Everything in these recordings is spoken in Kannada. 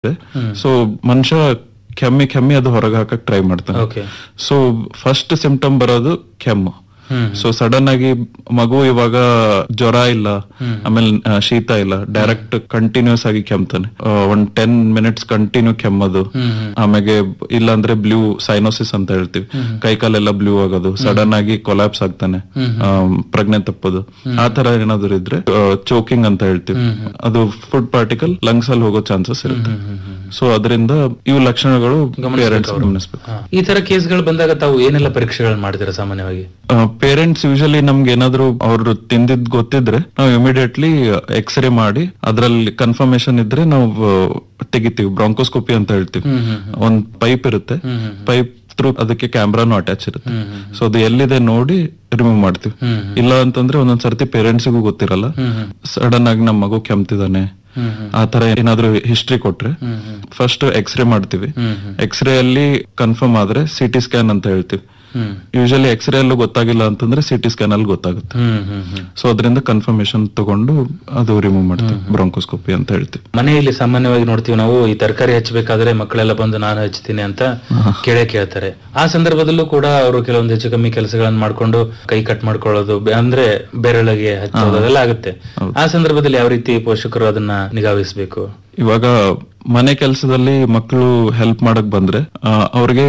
ಸೊ ಮನುಷ್ಯ ಕೆಮ್ಮಿ ಕೆಮ್ಮಿ ಅದು ಹೊರಗೆ ಹಾಕಕ್ ಟ್ರೈ ಮಾಡ್ತಾನೆ ಓಕೆ ಸೊ ಫಸ್ಟ್ ಸಿಂಪ್ಟಮ್ ಬರೋದು ಕೆಮ್ಮು ಹ್ಮ್ ಸೊ ಸಡನ್ ಆಗಿ ಮಗು ಇವಾಗ ಜ್ವರ ಇಲ್ಲ ಆಮೇಲೆ ಆ, ಶೀತ ಇಲ್ಲ ಡೈರೆಕ್ಟ್ ಕಂಟಿನ್ಯೂಸ್ ಆಗಿ ಕೆಮ್ತಾನೆ ಆ, ಒಂದ್ ಟೆನ್ ಮಿನಿಟ್ಸ್ ಕಂಟಿನ್ಯೂ ಕೆಮ್ಮೋದು ಹ್ಮ್ ಹ್ಮ್ ಆಮೇಲೆ ಇಲ್ಲ ಅಂದ್ರೆ ಬ್ಲೂ ಸೈನೋಸಿಸ್ ಅಂತ ಹೇಳ್ತೀವಿ ಕೈ ಕಾಲೆಲ್ಲ ಬ್ಲೂ ಆಗೋದು ಸಡನ್ ಆಗಿ ಕೊಲಾಪ್ಸ್ ಆಗ್ತಾನೆ ಆಮ್, ಪ್ರಜ್ಞೆ ತಪ್ಪೋದು ಆ ತರ ಏನಾದ್ರು ಇದ್ರೆ ಚೋಕಿಂಗ್ ಅಂತ ಹೇಳ್ತೀವಿ ಅದು ಫುಡ್ ಪಾರ್ಟಿಕಲ್ ಲಂಗ್ಸ್ ಅಲ್ಲಿ ಹೋಗೋ ಚಾನ್ಸಸ್ ಇರುತ್ತೆ ಸೊ ಅದರಿಂದ ಇವು ಲಕ್ಷಣಗಳು ಪೇರೆಂಟ್ಸ್ ಗಮನಿಸ್ಬೇಕು ಹಾ. ಈ ತರ ಕೇಸ್ಗಳು ಬಂದಾಗ ತಾವು ಏನೆಲ್ಲ ಪರೀಕ್ಷೆಗಳು ಮಾಡ್ತೀರಾ ಸಾಮಾನ್ಯವಾಗಿ ಪೇರೆಂಟ್ಸ್ ಯೂಶಲಿ ನಮ್ಗೆ ಏನಾದ್ರು ಅವ್ರು ತಿಂದಿದ್ ಗೊತ್ತಿದ್ರೆ ನಾವು ಇಮಿಡಿಯೇಟ್ಲಿ ಎಕ್ಸ್ರೇ ಮಾಡಿ ಅದ್ರಲ್ಲಿ ಕನ್ಫರ್ಮೇಶನ್ ಇದ್ರೆ ನಾವು ಆ, ತೆಗಿತೀವಿ ಬ್ರಾಂಕೋಸ್ಕೋಪಿ ಅಂತ ಹೇಳ್ತೀವಿ ಹ್ಮ್ ಹ್ಮ್ ಒಂದ್ ಪೈಪ್ ಇರುತ್ತೆ ಹ್ಮ್ ಹ್ಮ್ ಪೈಪ್ ಥ್ರೂ ಅದಕ್ಕೆ ಕ್ಯಾಮ್ರಾನು ಅಟ್ಯಾಚ್ ಇರುತ್ತೆ ಹ್ಮ್ ಹ್ಮ್ ಸೊ ಅದು ಎಲ್ಲಿದೆ ನೋಡಿ ರಿಮೂವ್ ಮಾಡ್ತೀವಿ ಹ್ಮ್ ಇಲ್ಲ ಅಂತಂದ್ರೆ ಒಂದೊಂದ್ ಸರ್ತಿ ಪೇರೆಂಟ್ಸಿಗೂ ಗೊತ್ತಿರಲ್ಲ ಹ್ಮ್ ಹ್ಮ್ ಸಡನ್ ಆಗಿ ನಮ್ಮ ಮಗು ಕೆಮ್ತಿದಾನೆ ಹ್ಮ್ ಹ್ಮ್ ಆ ತರ ಏನಾದ್ರು ಹಿಸ್ಟ್ರಿ ಕೊಟ್ರೆ ಹ್ಮ್ ಹ್ಮ್ ಫಸ್ಟ್ ಎಕ್ಸ್ರೇ ಮಾಡ್ತೀವಿ ಹ್ಮ್ ಹ್ಮ್ ಎಕ್ಸ್ರೇ ಅಲ್ಲಿ ಕನ್ಫರ್ಮ್ ಆದ್ರೆ ಸಿಟಿ ಸ್ಕ್ಯಾನ್ ಅಂತ ಹೇಳ್ತೀವಿ ಹ್ಮ್ ಯೂಶಲಿ ಎಕ್ಸ್ರೇ ಅಲ್ಲೂ ಗೊತ್ತಾಗಿಲ್ಲ ಅಂತಂದ್ರೆ ಸಿಟಿ ಸ್ಕ್ಯಾನ್ ಅಲ್ಲಿ ಗೊತ್ತಾಗುತ್ತೆ ಹ್ಮ್ ಹ್ಮ್ ಹ್ಮ್ ಸೊ ಅದರಿಂದ ಕನ್ಫರ್ಮೇಶನ್ ತಗೊಂಡು ಅದು ರಿಮೂವ್ ಮಾಡ್ತೀವಿ ಬ್ರಾಂಕೋಸ್ಕೋಪಿ ಅಂತ ಹೇಳ್ತೀವಿ ಮನೆಯಲ್ಲಿ ಸಾಮಾನ್ಯವಾಗಿ ನೋಡ್ತೀವಿ ನಾವು ಈ ತರಕಾರಿ ಹಚ್ಚಬೇಕಾದ್ರೆ ಮಕ್ಕಳೆಲ್ಲ ಬಂದು ನಾನು ಹಚ್ತೀನಿ ಅಂತ ಕೇಳೇ ಕೇಳ್ತಾರೆ ಆ ಸಂದರ್ಭದಲ್ಲೂ ಕೂಡ ಅವರು ಕೆಲವೊಂದು ಹೆಚ್ಚು ಕಮ್ಮಿ ಕೆಲಸಗಳನ್ನ ಮಾಡ್ಕೊಂಡು ಕೈ ಕಟ್ ಮಾಡ್ಕೊಳ್ಳೋದು ಬೆ- ಅಂದ್ರೆ ಬೆರಳಿಗೆ ಹಚ್ಚೋದು ಅದೆಲ್ಲ ಆಗುತ್ತೆ ಆ ಸಂದರ್ಭದಲ್ಲಿ ಯಾವ ರೀತಿ ಪೋಷಕರು ಅದನ್ನ ನಿಗಾವಹಿಸಬೇಕು ಇವಾಗ ಮನೆ ಕೆಲಸದಲ್ಲಿ ಮಕ್ಕಳು ಹೆಲ್ಪ್ ಮಾಡಕ್ ಬಂದ್ರೆ ಆ, ಅವ್ರಿಗೆ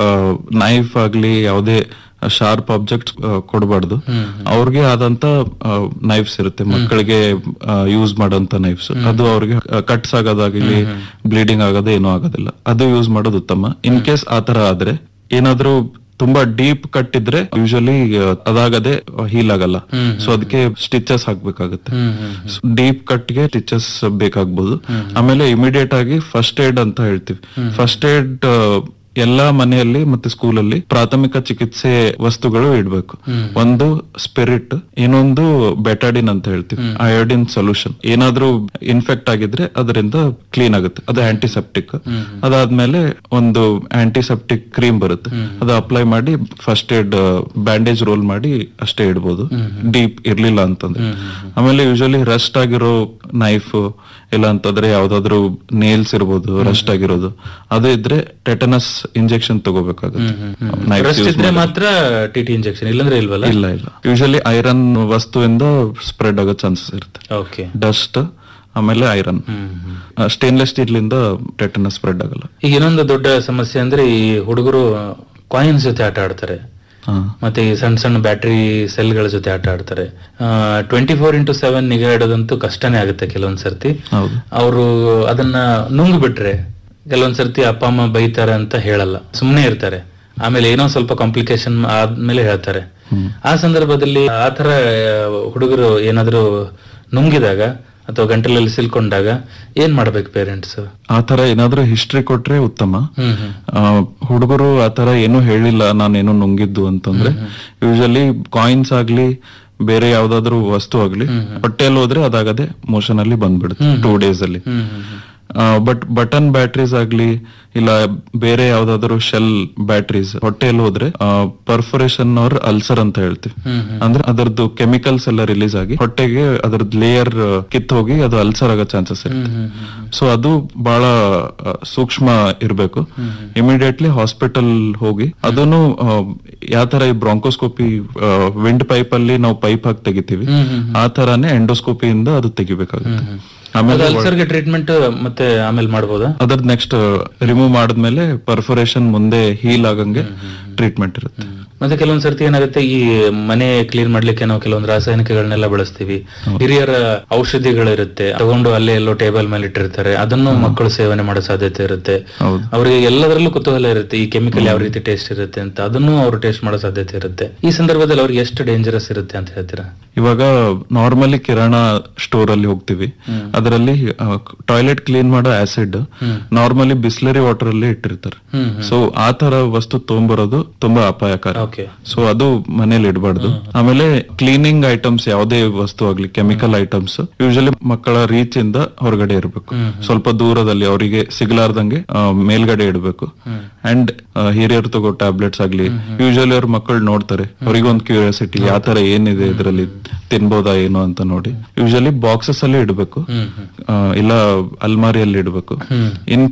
ನೈಫ್ ಆಗ್ಲಿ ಯಾವುದೇ ಶಾರ್ಪ್ ಆಬ್ಜೆಕ್ಟ್ ಕೊಡಬಾರ್ದು ಅವ್ರಿಗೆ ಆದಂತ ನೈಫ್ಸ್ ಇರುತ್ತೆ ಮಕ್ಕಳಿಗೆ ಯೂಸ್ ಮಾಡೋಂತ ನೈಫ್ಸ್ ಅದು ಅವ್ರಿಗೆ ಕಟ್ಸ್ ಆಗೋದಾಗ್ಲಿ ಬ್ಲೀಡಿಂಗ್ ಆಗೋದು ಏನೂ ಆಗೋದಿಲ್ಲ ಅದು ಯೂಸ್ ಮಾಡೋದು ಉತ್ತಮ ಇನ್ ಕೇಸ್ ಆತರ ಆದ್ರೆ ಏನಾದ್ರೂ ತುಂಬಾ ಡೀಪ್ ಕಟ್ ಇದ್ರೆ ಯೂಶಲಿ ಅದಾಗದೆ ಹೀಲ್ ಆಗಲ್ಲ ಸೊ ಅದಕ್ಕೆ ಸ್ಟಿಚಸ್ ಹಾಕ್ಬೇಕಾಗುತ್ತೆ ಹ್ಮ್ ಹ್ಮ್ ಡೀಪ್ ಕಟ್ ಗೆ ಸ್ಟಿಚಸ್ ಬೇಕಾಗ್ಬೋದು ಆಮೇಲೆ ಇಮಿಡಿಯೇಟ್ ಆಗಿ ಫಸ್ಟ್ ಏಡ್ ಅಂತ ಹೇಳ್ತೀವಿ ಫಸ್ಟ್ ಏಡ್ ಎಲ್ಲಾ ಮನೆಯಲ್ಲಿ ಮತ್ತೆ ಸ್ಕೂಲಲ್ಲಿ ಪ್ರಾಥಮಿಕ ಚಿಕಿತ್ಸೆ ವಸ್ತುಗಳು ಇಡ್ಬೇಕು ಒಂದು ಸ್ಪಿರಿಟ್ ಇನ್ನೊಂದು ಬೆಟಾಡಿನ್ ಅಂತ ಹೇಳ್ತೀವಿ ಅಯೋಡಿನ್ ಸೊಲ್ಯೂಷನ್ ಏನಾದ್ರೂ ಇನ್ಫೆಕ್ಟ್ ಆಗಿದ್ರೆ ಅದರಿಂದ ಕ್ಲೀನ್ ಆಗುತ್ತೆ ಅದು ಆಂಟಿಸೆಪ್ಟಿಕ್ ಅದಾದ್ಮೇಲೆ ಒಂದು ಆಂಟಿಸೆಪ್ಟಿಕ್ ಕ್ರೀಮ್ ಬರುತ್ತೆ ಅದು ಅಪ್ಲೈ ಮಾಡಿ ಫಸ್ಟ್ ಏಡ್ ಬ್ಯಾಂಡೇಜ್ ರೋಲ್ ಮಾಡಿ ಅಷ್ಟೇ ಇಡ್ಬೋದು ಡೀಪ್ ಇರ್ಲಿಲ್ಲ ಅಂತಂದ್ರೆ ಆಮೇಲೆ ಯೂಶಲಿ ರಸ್ಟ್ ಆಗಿರೋ ನೈಫ್ ಇಲ್ಲ ಅಂತಂದ್ರೆ ಯಾವ್ದಾದ್ರು ನೇಲ್ಸ್ ಇರ್ಬೋದು ರಸ್ಟ್ ಆಗಿರೋದು ಅದು ಇದ್ರೆ ಟೆಟನಸ್ ಇಂಜೆಕ್ಷನ್ ತಗೋಬೇಕಾಗುತ್ತೆ Knives ರಸ್ಟ್ use ಇದ್ರೆ ಮಾಡಿ- ಮಾತ್ರ ಟಿ ಟಿ ಇಂಜೆಕ್ಷನ್ ಇಲ್ಲಂದ್ರೆ ಇಲ್ವಲ್ಲ ಇಲ್ಲ ಇಲ್ಲ ಯೂಶಲಿ ಐರನ್ ವಸ್ತುವಿಂದ ಸ್ಪ್ರೆಡ್ ಆಗೋ ಚಾನ್ಸಸ್ ಇರುತ್ತೆ ಓಕೆ ಡಸ್ಟ್ ಆಮೇಲೆ ಐರನ್ ಹ್ಮ್ ಹ್ಮ್ ಸ್ಟೇನ್ಲೆಸ್ ಸ್ಟೀಲ್ ಇಂದ ಟೆಟನಸ್ ಸ್ಪ್ರೆಡ್ ಆಗಲ್ಲ ಈಗ ಇನ್ನೊಂದು ದೊಡ್ಡ ಸಮಸ್ಯೆ ಅಂದ್ರೆ ಈ ಹುಡುಗರು ಕಾಯಿನ್ಸ್ ಜೊತೆ ಆಟ ಆಡ್ತಾರೆ ಹಾ ಮತ್ತೆ ಈ ಸಣ್ಣ ಸಣ್ಣ ಬ್ಯಾಟರಿ ಸೆಲ್ಗಳ ಜೊತೆ ಆಟ ಆಡ್ತಾರೆ ಟ್ವೆಂಟಿ ಫೋರ್ ಇಂಟು ಸೆವೆನ್ ನಿಗಾ ಇಡೋದಂತೂ ಕಷ್ಟನೇ ಆಗುತ್ತೆ ಕೆಲವೊಂದ್ ಸರ್ತಿ ಹೌದು ಅವರು ಅದನ್ನ ನುಂಗ್ ಬಿಟ್ರೆ ಕೆಲವೊಂದ್ ಸರ್ತಿ ಅಪ್ಪ ಅಮ್ಮ ಬೈತಾರೆ ಅಂತ ಹೇಳಲ್ಲ ಸುಮ್ಮನೆ ಇರ್ತಾರೆ ಆಮೇಲೆ ಏನೋ ಸ್ವಲ್ಪ ಕಾಂಪ್ಲಿಕೇಶನ್ ಆದ್ಮೇಲೆ ಹೇಳ್ತಾರೆ ಆ ಸಂದರ್ಭದಲ್ಲಿ ಆ ತರ ಹುಡುಗರು ಏನಾದ್ರು ನುಂಗಿದಾಗ ಅಥವಾ ಗಂಟಲಲ್ಲಿ ಸಿಲ್ಕೊಂಡಾಗ ಏನ್ ಮಾಡ್ಬೇಕು ಪೇರೆಂಟ್ಸ್ ಆ ತರ ಏನಾದ್ರೂ ಹಿಸ್ಟ್ರಿ ಕೊಟ್ರೆ ಉತ್ತಮ ಹ್ಮ್ ಹ್ಮ್ ಆ, ಹುಡುಗರು ಆತರ ಏನು ಹೇಳಿಲ್ಲ ನಾನೇನು ನುಂಗಿದ್ದು ಅಂತಂದ್ರೆ ಯೂಶಲಿ ಕಾಯಿನ್ಸ್ ಆಗ್ಲಿ ಬೇರೆ ಯಾವ್ದಾದ್ರು ವಸ್ತು ಆಗ್ಲಿ ಹೊಟ್ಟೆಯಲ್ಲಿ ಹೋದ್ರೆ ಅದಾಗದೆ ಮೋಷನ್ ಅಲ್ಲಿ ಬಂದ್ಬಿಡುತ್ತೆ ಟೂ ಡೇಸ್ ಅಲ್ಲಿ ಹ್ಮ್ ಹ್ಮ್ ಹ್ಮ್ ಬಟ್ ಬಟನ್ ಬ್ಯಾಟ್ರೀಸ್ ಆಗ್ಲಿ ಇಲ್ಲ ಬೇರೆ ಯಾವ್ದಾದ್ರು ಶೆಲ್ ಬ್ಯಾಟ್ರೀಸ್ ಹೊಟ್ಟೆಯಲ್ಲಿ ಹೋದ್ರೆ ಪರ್ಫೊರೇಷನ್ ಅವ್ರ ಅಲ್ಸರ್ ಅಂತ ಹೇಳ್ತೀವಿ ಹ್ಮ್ ಅಂದ್ರೆ ಅದರದ್ದು ಕೆಮಿಕಲ್ಸ್ ಎಲ್ಲ ರಿಲೀಸ್ ಆಗಿ ಹೊಟ್ಟೆಗೆ ಅದರದ್ದು ಲೇಯರ್ ಕಿತ್ ಹೋಗಿ ಅದು ಅಲ್ಸರ್ ಆಗೋ ಚಾನ್ಸಸ್ ಇರುತ್ತೆ ಹ್ಮ್ ಹ್ಮ್ ಸೊ ಅದು ಬಹಳ ಆ, ಸೂಕ್ಷ್ಮ ಇರ್ಬೇಕು ಇಮಿಡಿಯೇಟ್ಲಿ ಹಾಸ್ಪಿಟಲ್ ಹೋಗಿ ಅದನ್ನು ಯಾವ ತರ ಈ ಬ್ರಾಂಕೋಸ್ಕೋಪಿ ವಿಂಡ್ ಪೈಪ್ ಅಲ್ಲಿ ನಾವು ಪೈಪ್ ಹಾಕಿ ತೆಗಿತೀವಿ ಹ್ಮ್ ಹ್ಮ್ ಆ ತರಾನೇ ಎಂಡೋಸ್ಕೋಪಿಯಿಂದ ಅದು ತೆಗಿಬೇಕಾಗುತ್ತೆ ಆಮೇಲೆ ಅಲ್ಸರ್ಗೆ ಟ್ರೀಟ್ಮೆಂಟ್ ಮತ್ತೆ ಆಮೇಲೆ ಮಾಡ್ಬೋದಾ ಅದ್ರದ್ ನೆಕ್ಸ್ಟ್ ರಿಮೂವ್ ಮಾಡಿದ್ಮೇಲೆ ಪರ್ಫೊರೇಷನ್ ಮುಂದೆ ಹೀಲ್ ಆಗಂಗೆ ಟ್ರೀಟ್ಮೆಂಟ್ ಇರುತ್ತೆ ಮತ್ತೆ ಕೆಲವೊಂದ್ ಸರ್ತಿ ಏನಾಗುತ್ತೆ ಈ ಮನೆ ಕ್ಲೀನ್ ಮಾಡ್ಲಿಕ್ಕೆ ನಾವು ಕೆಲವೊಂದು ರಾಸಾಯನಿಕಗಳನ್ನೆಲ್ಲ ಬಳಸ್ತೀವಿ ಹಿರಿಯರ ಔಷಧಿಗಳಿರುತ್ತೆ ತಗೊಂಡು ಅಲ್ಲೇ ಎಲ್ಲೋ ಟೇಬಲ್ ಮೇಲೆ ಇಟ್ಟಿರ್ತಾರೆ ಅದನ್ನು ಮಕ್ಕಳು ಸೇವನೆ ಮಾಡೋ ಸಾಧ್ಯತೆ ಇರುತ್ತೆ ಹೌದು ಅವರಿಗೆ ಎಲ್ಲದರಲ್ಲೂ ಕುತೂಹಲ ಇರುತ್ತೆ ಈ ಕೆಮಿಕಲ್ ಯಾವ ರೀತಿ ಟೇಸ್ಟ್ ಇರುತ್ತೆ ಅಂತ ಅದನ್ನು ಅವರು ಟೇಸ್ಟ್ ಮಾಡೋ ಸಾಧ್ಯತೆ ಇರುತ್ತೆ ಈ ಸಂದರ್ಭದಲ್ಲಿ ಅವ್ರಿಗೆ ಎಷ್ಟು ಡೇಂಜರಸ್ ಇರುತ್ತೆ ಅಂತ ಹೇಳ್ತೀರಾ ಇವಾಗ ನಾರ್ಮಲಿ ಕಿರಾಣ ಸ್ಟೋರ್ ಅಲ್ಲಿ ಹೋಗ್ತೀವಿ ಅದರಲ್ಲಿ ಟಾಯ್ಲೆಟ್ ಕ್ಲೀನ್ ಮಾಡೋ ಆಸಿಡ್ ನಾರ್ಮಲಿ ಬಿಸ್ಲರಿ ವಾಟರ್ ಅಲ್ಲಿ ಇಟ್ಟಿರ್ತಾರೆ ಹ್ಮ್ ಸೊ ಆ ತರ ವಸ್ತು ತೊಗೊಂಬರೋದು ತುಂಬಾ ಅಪಾಯಕಾರಿ ಓಕೆ ಸೊ ಅದು ಮನೇಲಿ ಇಡಬಾರ್ದು ಆಮೇಲೆ ಕ್ಲೀನಿಂಗ್ ಐಟಮ್ಸ್ ಯಾವುದೇ ವಸ್ತು ಆಗ್ಲಿ ಕೆಮಿಕಲ್ ಐಟಮ್ಸ್ ಯೂಶಲಿ ಮಕ್ಕಳ ರೀಚ್ ಇಂದ ಹೊರಗಡೆ ಇರಬೇಕು ಸ್ವಲ್ಪ ದೂರದಲ್ಲಿ ಅವರಿಗೆ ಸಿಗ್ಲಾರ್ದಂಗೆ ಆ, ಮೇಲ್ಗಡೆ ಇಡಬೇಕು ಅಂಡ್ ಹಿರಿಯರು ತಗೋ ಟ್ಯಾಬ್ಲೆಟ್ಸ್ ಆಗ್ಲಿ ಯೂಶಲಿ ಅವ್ರ ಮಕ್ಕಳು ನೋಡ್ತಾರೆ ಅವ್ರಿಗೆ ಒಂದು ಕ್ಯೂರಿಯಾಸಿಟಿ ಯಾವ ತರ ಏನಿದೆ ಇದರಲ್ಲಿ ತಿನ್ಬೋದಾ ಏನು ಅಂತ ನೋಡಿ ಯೂಶಲಿ ಬಾಕ್ಸಸ್ ಅಲ್ಲಿ ಇಡಬೇಕು ಹ್ಮ್ ಹ್ಮ್ ಇಲ್ಲ ಅಲ್ಮಾರಿಯಲ್ಲಿ ಇಡಬೇಕು ಹ್ಮ್ ಇನ್